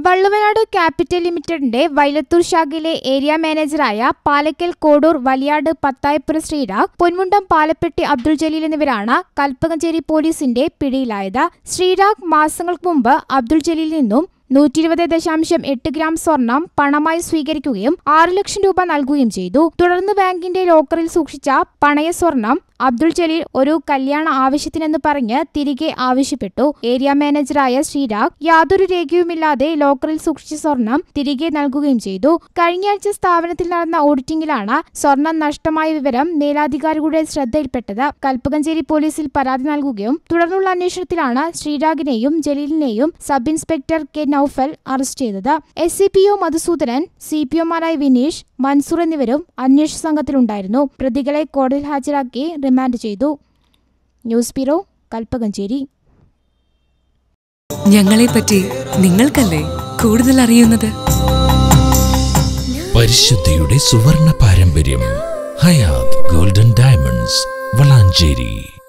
Valluvanad capital ലിമിറ്റഡിന്റെ വൈലത്തൂർ ശാഖയിലെ area മാനേജറായ പാലക്കൽ കോഡൂർ വലിയാട് പത്തായപ്പുര ശ്രീരാഗ് പൊന്മുണ്ടം പാലപ്പെട്ടി അബ്ദുൾ ജലീൽ എന്നിവരാണ് കൽപ്പകഞ്ചേരി പോലീസിന്റെ പിടിയിലായത് ശ്രീരാഗ് മാസങ്ങൾക്ക് മുമ്പ് അബ്ദുൾ ജലീലിൽ നിന്നും നൂറ്റി ഇരുപത് ദശാംശം എട്ട് ഗ്രാം സ്വർണം പണമായി സ്വീകരിക്കുകയും ആറ് ലക്ഷം രൂപ നൽകുകയും ചെയ്തു തുടർന്ന് ബാങ്കിന്റെ ലോക്കറിൽ സൂക്ഷിച്ച പണയ സ്വർണം അബ്ദുൾ ജലീൽ ഒരു കല്യാണ ആവശ്യത്തിനെന്ന് പറഞ്ഞ് തിരികെ ആവശ്യപ്പെട്ടു ഏരിയ മാനേജറായ ശ്രീരാഗ് യാതൊരു രേഖയുമില്ലാതെ ലോക്കറിൽ സൂക്ഷിച്ച സ്വർണം തിരികെ നൽകുകയും ചെയ്തു കഴിഞ്ഞയാഴ്ച സ്ഥാപനത്തിൽ നടന്ന ഓഡിറ്റിംഗിലാണ് സ്വർണം നഷ്ടമായ വിവരം മേലാധികാരികളുടെ ശ്രദ്ധയിൽപ്പെട്ടത് കൽപ്പകഞ്ചേരി പോലീസിൽ പരാതി നൽകുകയും തുടർന്നുള്ള അന്വേഷണത്തിലാണ് ശ്രീരാഗിനെയും ജലീലിനെയും sub inspector K Noufal arrest ചെയ്തത് S C P O Madhusoodanan C P ഒമാരായ വിനീഷ് മൻസൂർ എന്നിവരും അന്വേഷണ സംഘത്തിലുണ്ടായിരുന്നു പ്രതികളെ കോടതിയിൽ ഹാജരാക്കി റിമാൻഡ് ചെയ്തു ന്യൂസ് ബ്യൂറോ കൽപ്പകഞ്ചേരി ഞങ്ങളെപ്പറ്റി നിങ്ങൾക്കല്ലേ കൂടുതൽ അറിയുന്നത് പരിശുദ്ധിയുടെ സുവർണ പാരമ്പര്യം ഹയാത് ഗോൾഡൻ ഡയമണ്ട്സ് വളാഞ്ചേരി